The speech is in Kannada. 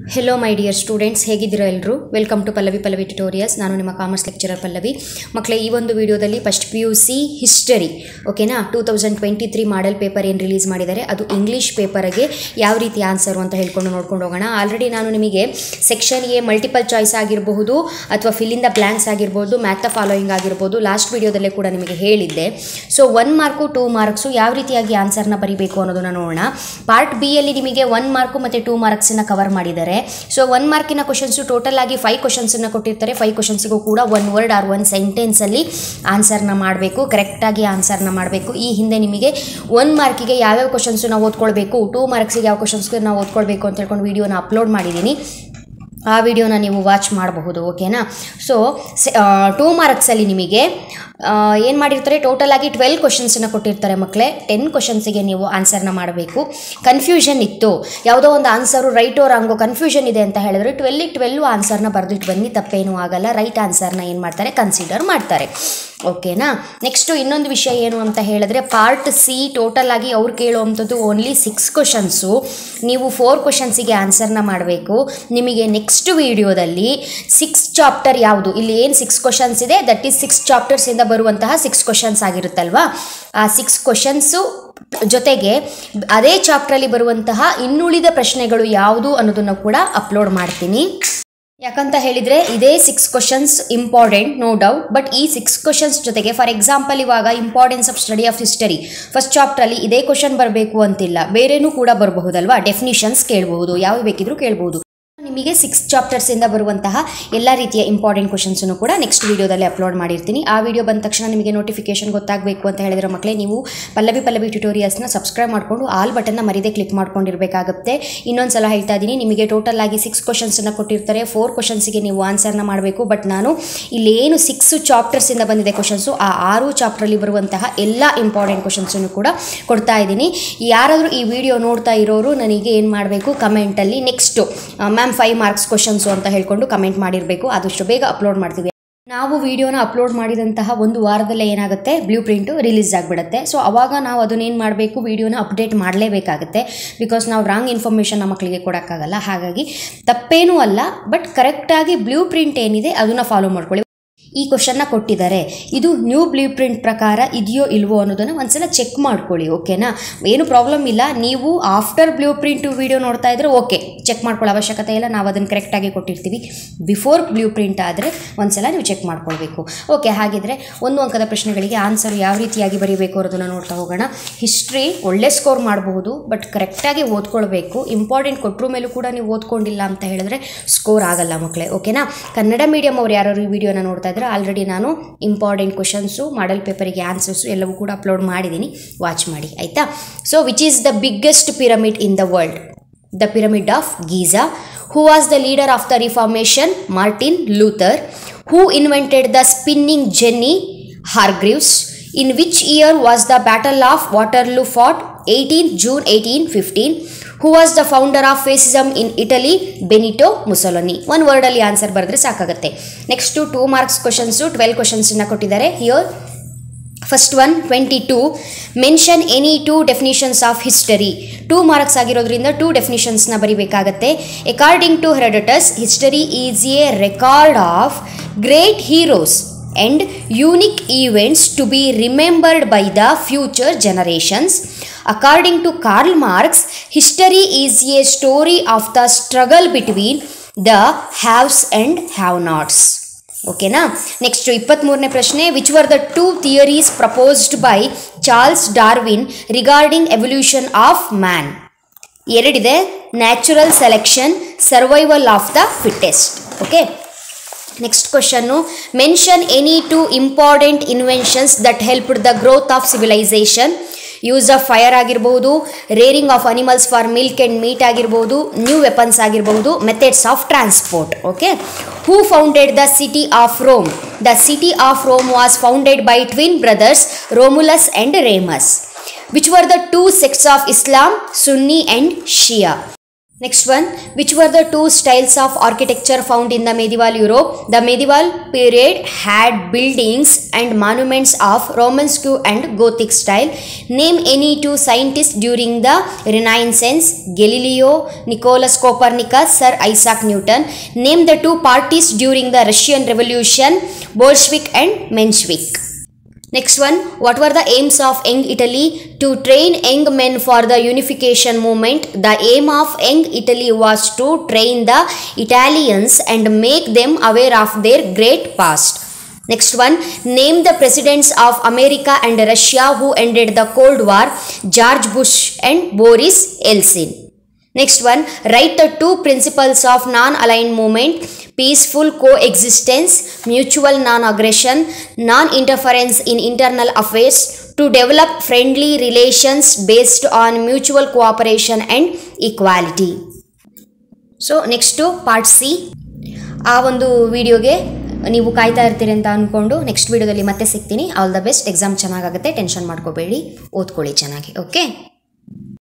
ಹೆಲೋ ಮೈ ಡಿಯರ್ ಸ್ಟೂಡೆಂಟ್ಸ್ ಹೇಗಿದ್ದೀರಾ ಎಲ್ಲರೂ welcome to Pallavi Pallavi tutorials ನಾನು ನಿಮ್ಮ ಕಾಮರ್ಸ್ ಲೆಕ್ಚರರ್ ಪಲ್ಲವಿ ಮಕ್ಕಳೇ ಈ ಒಂದು ವಿಡಿಯೋದಲ್ಲಿ first P U C history ಓಕೆನಾ two thousand twenty three model paper ಏನು ರಿಲೀಸ್ ಮಾಡಿದ್ದಾರೆ ಅದು ಇಂಗ್ಲೀಷ್ ಪೇಪರ್ಗೆ ಯಾವ ರೀತಿ ಆನ್ಸರು ಅಂತ ಹೇಳ್ಕೊಂಡು ನೋಡ್ಕೊಂಡು ಹೋಗೋಣ ಆಲ್ರೆಡಿ ನಾನು ನಿಮಗೆ ಸೆಕ್ಷನ್ ಎ ಮಲ್ಟಿಪಲ್ ಚಾಯ್ಸ್ ಆಗಿರಬಹುದು ಅಥವಾ ಫಿಲ್ ದ ಬ್ಲ್ಯಾಂಕ್ಸ್ ಆಗಿರ್ಬೋದು ಮ್ಯಾಥ್ ದ ಫಾಲೋಯಿಂಗ್ ಆಗಿರ್ಬೋದು ಲಾಸ್ಟ್ ವಿಡಿಯೋದಲ್ಲೇ ಕೂಡ ನಿಮಗೆ ಹೇಳಿದ್ದೆ so one mark two marks ಯಾವ ರೀತಿಯಾಗಿ ಆನ್ಸರ್ನ ಬರೀಬೇಕು ಅನ್ನೋದನ್ನ ನೋಡೋಣ ಪಾರ್ಟ್ ಬಿ ಅಲ್ಲಿ ನಿಮಗೆ ಒನ್ ಮಾರ್ಕು ಮತ್ತು ಟೂ ಮಾರ್ಕ್ಸನ್ನ ಕವರ್ ಮಾಡಿದ್ದಾರೆ ಸೊ ಒನ್ ಮಾರ್ಕಿನ ಕ್ವಶನ್ಸು ಟೋಟಲ್ ಆಗಿ ಫೈವ್ ಕ್ವಶನ್ಸನ್ನು ಕೊಟ್ಟಿರ್ತಾರೆ ಫೈವ್ ಕ್ವಶನ್ಸಿಗೂ ಕೂಡ ಒನ್ ವರ್ಡ್ ಆರ್ ಒನ್ ಸೆಂಟೆನ್ಸಲ್ಲಿ ಆನ್ಸರ್ನ ಮಾಡಬೇಕು ಕರೆಕ್ಟಾಗಿ ಆನ್ಸರ್ನ ಮಾಡಬೇಕು ಈ ಹಿಂದೆ ನಿಮಗೆ ಒನ್ ಮಾರ್ಕಿಗೆ ಯಾವ್ಯಾವ ಕ್ವಶನ್ಸು ನಾವು ಓದ್ಕೊಳ್ಬೇಕು ಟೂ ಮಾರ್ಕ್ಸಿಗೆ ಯಾವ ಕ್ವಶನ್ಸ್ಗೆ ನಾವು ಓದ್ಕೊಳ್ಬೇಕು ಅಂತ ಹೇಳ್ಕೊಂಡು ವೀಡಿಯೋನ ಅಪ್ಲೋಡ್ ಮಾಡಿದ್ದೀನಿ ಆ ವಿಡಿಯೋನ ನೀವು ವಾಚ್ ಮಾಡಬಹುದು ಓಕೆನಾ ಸೊ ಟೂ ಮಾರ್ಕ್ಸಲ್ಲಿ ನಿಮಗೆ ಏನು ಮಾಡಿರ್ತಾರೆ ಟೋಟಲ್ ಆಗಿ ಟ್ವೆಲ್ ಕ್ವಶನ್ಸನ್ನು ಕೊಟ್ಟಿರ್ತಾರೆ ಮಕ್ಕಳೇ ಟೆನ್ ಕ್ವಶನ್ಸಿಗೆ ನೀವು ಆನ್ಸರ್ನ ಮಾಡಬೇಕು ಕನ್ಫ್ಯೂಷನ್ ಇತ್ತು ಯಾವುದೋ ಒಂದು ಆನ್ಸರು ರೈಟೋ ರಾಂಗೋ ಕನ್ಫ್ಯೂಷನ್ ಇದೆ ಅಂತ ಹೇಳಿದ್ರೆ ಟ್ವೆಲ್ಲಿಗೆ ಟ್ವೆಲ್ಲು ಆನ್ಸರ್ನ ಬರೆದಿಟ್ಟು ಬನ್ನಿ ತಪ್ಪೇನೂ ಆಗಲ್ಲ ರೈಟ್ ಆನ್ಸರ್ನ ಏನು ಮಾಡ್ತಾರೆ ಕನ್ಸಿಡರ್ ಮಾಡ್ತಾರೆ ಓಕೆನಾ ನೆಕ್ಸ್ಟು ಇನ್ನೊಂದು ವಿಷಯ ಏನು ಅಂತ ಹೇಳಿದ್ರೆ ಪಾರ್ಟ್ ಸಿ ಟೋಟಲ್ ಆಗಿ ಅವ್ರು ಕೇಳುವಂಥದ್ದು ಓನ್ಲಿ ಸಿಕ್ಸ್ ಕ್ವಶನ್ಸು ನೀವು ಫೋರ್ ಕ್ವಶನ್ಸಿಗೆ ಆನ್ಸರ್ನ ಮಾಡಬೇಕು ನಿಮಗೆ ನೆಕ್ಸ್ಟ್ ವಿಡಿಯೋದಲ್ಲಿ ಸಿಕ್ಸ್ ಚಾಪ್ಟರ್ ಯಾವುದು ಇಲ್ಲಿ ಏನು ಸಿಕ್ಸ್ ಕ್ವಶನ್ಸ್ ಇದೆ ದಟ್ ಈಸ್ ಸಿಕ್ಸ್ ಚಾಪ್ಟರ್ಸಿಂದ ಬರುವಂತಹ ಸಿಕ್ಸ್ ಕ್ವಶನ್ಸ್ ಆಗಿರುತ್ತಲ್ವಾ ಆ ಸಿಕ್ಸ್ ಕ್ವಶನ್ಸು ಜೊತೆಗೆ ಅದೇ ಚಾಪ್ಟ್ರಲ್ಲಿ ಬರುವಂತಹ ಇನ್ನುಳಿದ ಪ್ರಶ್ನೆಗಳು ಯಾವುದು ಅನ್ನೋದನ್ನು ಕೂಡ ಅಪ್ಲೋಡ್ ಮಾಡ್ತೀನಿ ಯಾಕಂತ ಹೇಳಿದರೆ ಇದೇ six questions important no doubt but ಈ ಸಿಕ್ಸ್ ಕ್ವಶನ್ಸ್ ಜೊತೆಗೆ ಫಾರ್ ಎಕ್ಸಾಂಪಲ್ ಇವಾಗ importance of study of history first ಚಾಪ್ಟ್ರಲ್ಲಿ ಇದೇ ಕ್ವಶನ್ ಬರಬೇಕು ಅಂತಿಲ್ಲ ಬೇರೆನೂ ಕೂಡ ಬರಬಹುದಲ್ವಾ ಡೆಫಿನಿಷನ್ಸ್ ಕೇಳಬಹುದು ಯಾವ ಬೇಕಿದ್ರೂ ಕೇಳಬಹುದು ನಿಮಗೆ ಸಿಕ್ಸ್ ಚಾಪ್ಟರ್ಸಿಂದ ಬರುವಂತಹ ಎಲ್ಲ ರೀತಿಯ ಇಂಪಾರ್ಟೆಂಟ್ ಕ್ವಶನ್ಸನ್ನು ಕೂಡ ನೆಕ್ಸ್ಟ್ ವೀಡಿಯೋದಲ್ಲಿ ಅಪ್ಲೋಡ್ ಮಾಡಿರ್ತೀನಿ ಆ ವಿಡಿಯೋ ಬಂದ ತಕ್ಷಣ ನಿಮಗೆ ನೋಟಿಫಿಕೇಶನ್ ಗೊತ್ತಾಗಬೇಕು ಅಂತ ಹೇಳಿದ್ರೆ ಮಕ್ಕಳೇ ನೀವು ಪಲ್ಲವಿ ಪಲ್ಲವಿ ಟ್ಯುಟೋರಿಯಲ್ಸ್ನ ಸಬ್ಸ್ಕ್ರೈಬ್ ಮಾಡಿಕೊಂಡು ಆಲ್ ಬಟನ್ನ ಮರಿದೇ ಕ್ಲಿಕ್ ಮಾಡ್ಕೊಂಡಿರಬೇಕಾಗುತ್ತೆ ಇನ್ನೊಂದು ಸಲ ಹೇಳ್ತಾ ಇದ್ದೀನಿ ನಿಮಗೆ ಟೋಟಲ್ ಆಗಿ ಸಿಕ್ಸ್ ಕ್ವಶನ್ಸನ್ನು ಕೊಟ್ಟಿರ್ತಾರೆ ಫೋರ್ ಕ್ವಶನ್ಸಿಗೆ ನೀವು ಆನ್ಸರ್ನ ಮಾಡಬೇಕು ಬಟ್ ನಾನು ಇಲ್ಲಿ ಏನು ಸಿಕ್ಸ್ ಚಾಪ್ಟರ್ಸಿಂದ ಬಂದಿದೆ ಕ್ವಶನ್ಸು ಆ ಆರು ಚಾಪ್ಟ್ರಲ್ಲಿ ಬರುವಂತಹ ಎಲ್ಲ ಇಂಪಾರ್ಟೆಂಟ್ ಕ್ವಶನ್ಸನ್ನು ಕೂಡ ಕೊಡ್ತಾ ಇದ್ದೀನಿ ಯಾರಾದರೂ ಈ ವಿಡಿಯೋ ನೋಡ್ತಾ ಇರೋರು ನನಗೆ ಏನು ಮಾಡಬೇಕು ಕಮೆಂಟಲ್ಲಿ next ma'am five marks questions ಅಂತ ಹೇಳ್ಕೊಂಡು ಕಮೆಂಟ್ ಮಾಡಿರಬೇಕು ಆದಷ್ಟು ಬೇಗ ಅಪ್ಲೋಡ್ ಮಾಡ್ತೀವಿ ನಾವು ವಿಡಿಯೋನ ಅಪ್ಲೋಡ್ ಮಾಡಿದಂತಹ ಒಂದು ವಾರದಲ್ಲೇ ಏನಾಗುತ್ತೆ ಬ್ಲೂ ಪ್ರಿಂಟು ರಿಲೀಸ್ ಆಗಿಬಿಡುತ್ತೆ ಸೊ ಅವಾಗ ನಾವು ಅದನ್ನೇನು ಮಾಡಬೇಕು ವಿಡಿಯೋನ ಅಪ್ಡೇಟ್ ಮಾಡಲೇಬೇಕಾಗುತ್ತೆ ಬಿಕಾಸ್ ನಾವು ರಾಂಗ್ ಇನ್ಫಾರ್ಮೇಷನ್ ನಮ್ಮ ಮಕ್ಕಳಿಗೆ ಕೊಡೋಕ್ಕಾಗಲ್ಲ ಹಾಗಾಗಿ ತಪ್ಪೇನೂ ಅಲ್ಲ ಬಟ್ ಕರೆಕ್ಟಾಗಿ ಬ್ಲೂ ಪ್ರಿಂಟ್ ಏನಿದೆ ಅದನ್ನು ಫಾಲೋ ಮಾಡ್ಕೊಳ್ಳಿ ಈ ಕ್ವಶನ್ನ ಕೊಟ್ಟಿದ್ದಾರೆ ಇದು ನ್ಯೂ ಬ್ಲೂ ಪ್ರಿಂಟ್ ಪ್ರಕಾರ ಇದೆಯೋ ಇಲ್ವೋ ಅನ್ನೋದನ್ನು ಒಂದ್ಸಲ ಚೆಕ್ ಮಾಡ್ಕೊಳ್ಳಿ ಓಕೆನಾ ಏನು ಪ್ರಾಬ್ಲಮ್ ಇಲ್ಲ ನೀವು ಆಫ್ಟರ್ ಬ್ಲೂ ಪ್ರಿಂಟ್ ವಿಡಿಯೋ ನೋಡ್ತಾ ಇದ್ರೆ ಓಕೆ ಚೆಕ್ ಮಾಡ್ಕೊಳ್ಳೋ ಅವಶ್ಯಕತೆ ಇಲ್ಲ ನಾವು ಅದನ್ನು ಕರೆಕ್ಟಾಗಿ ಕೊಟ್ಟಿರ್ತೀವಿ ಬಿಫೋರ್ ಬ್ಲೂ ಪ್ರಿಂಟ್ ಆದರೆ ಒಂದ್ಸಲ ನೀವು ಚೆಕ್ ಮಾಡ್ಕೊಳ್ಬೇಕು ಓಕೆ ಹಾಗಿದ್ರೆ ಒಂದು ಅಂಕದ ಪ್ರಶ್ನೆಗಳಿಗೆ ಆನ್ಸರ್ ಯಾವ ರೀತಿಯಾಗಿ ಬರೀಬೇಕು ಅನ್ನೋದನ್ನು ನೋಡ್ತಾ ಹೋಗೋಣ ಹಿಸ್ಟ್ರಿ ಒಳ್ಳೆ ಸ್ಕೋರ್ ಮಾಡಬಹುದು ಬಟ್ ಕರೆಕ್ಟಾಗಿ ಓದ್ಕೊಳ್ಬೇಕು ಇಂಪಾರ್ಟೆಂಟ್ ಕೊಟ್ಟರು ಮೇಲೂ ಕೂಡ ನೀವು ಓದ್ಕೊಂಡಿಲ್ಲ ಅಂತ ಹೇಳಿದ್ರೆ ಸ್ಕೋರ್ ಆಗಲ್ಲ ಮಕ್ಕಳೇ ಓಕೆನಾ ಕನ್ನಡ ಮೀಡಿಯಮ್ ಅವ್ರು ಯಾರು ಈ ವಿಡಿಯೋನ ನೋಡ್ತಾ ಇದ್ದಾರೆ ಆಲ್ರೆಡಿ ನಾನು ಇಂಪಾರ್ಟೆಂಟ್ ಕ್ವಶನ್ಸು ಮಾಡೆಲ್ ಪೇಪರಿಗೆ ಆನ್ಸರ್ಸು ಎಲ್ಲವೂ ಕೂಡ ಅಪ್ಲೋಡ್ ಮಾಡಿದ್ದೀನಿ ವಾಚ್ ಮಾಡಿ ಆಯಿತಾ so which is the biggest pyramid in the world the pyramid of Giza who was the leader of the Reformation Martin Luther who invented the spinning jenny Hargreaves in which year was the battle of Waterloo fought eighteen June eighteen fifteen who was the founder of fascism in Italy Benito Mussolini ಒಂದು ವರ್ಡಲ್ಲಿ ಆನ್ಸರ್ ಬರೆದ್ರೆ ಸಾಕಾಗುತ್ತೆ next two marks questions twelve ಕ್ವಶನ್ಸನ್ನ ಕೊಟ್ಟಿದ್ದಾರೆ here first one twenty two mention any two definitions of history two marks ಆಗಿರೋದ್ರಿಂದ ಟೂ ಡೆಫಿನಿಷನ್ಸ್ನ ಬರಿಬೇಕಾಗತ್ತೆ according to Herodotus history is a record of great heroes and unique events to be remembered by the future generations according to Karl Marx history is a story of the struggle between the haves and have nots ಓಕೆನಾ ನೆಕ್ಸ್ಟ್ ಇಪ್ಪತ್ತ್ಮೂರನೇ ಪ್ರಶ್ನೆ which were the two theories proposed by Charles Darwin regarding evolution of man ಎರಡಿದೆ natural selection survival of the fittest okay next question mention any two important inventions that helped the growth of civilization use of fire ಆಗಿರ್ಬೋದು rearing of animals for milk and meat ಆಗಿರ್ಬೋದು ನ್ಯೂ ವೆಪನ್ಸ್ ಆಗಿರ್ಬೋದು methods of transport okay who founded the city of Rome the city of Rome was founded by twin brothers Romulus and Remus which were the two sects of Islam Sunni and Shia Next one, which were the two styles of architecture found in the medieval Europe? The medieval period had buildings and monuments of Romanesque and Gothic style. Name any two scientists during the Renaissance Galileo, Nicholas Copernicus, Sir Isaac Newton. Name the two parties during the Russian Revolution Bolshevik and Menshevik. Next one, what were the aims of Young Italy? To train young men for the unification movement. The aim of Young Italy was to train the Italians and make them aware of their great past. Next one, name the presidents of America and Russia who ended the Cold War. George Bush and Boris Yeltsin. Next one, write the two principles of non-aligned movement, peaceful coexistence, mutual non-aggression, non-interference in internal affairs to develop friendly relations based on mutual cooperation and equality. So next part C ಆ ಒಂದು ವಿಡಿಯೋಗೆ ನೀವು ಕಾಯ್ತಾ ಇರ್ತೀರಿ ಅಂತ ಅಂದ್ಕೊಂಡು ನೆಕ್ಸ್ಟ್ ವಿಡಿಯೋದಲ್ಲಿ ಮತ್ತೆ ಸಿಗ್ತೀನಿ ಆಲ್ ದ ಬೆಸ್ಟ್ ಎಕ್ಸಾಮ್ ಚೆನ್ನಾಗಾಗುತ್ತೆ ಟೆನ್ಷನ್ ಮಾಡ್ಕೋಬೇಡಿ ಓದ್ಕೊಳ್ಳಿ ಚೆನ್ನಾಗಿ ಓಕೆ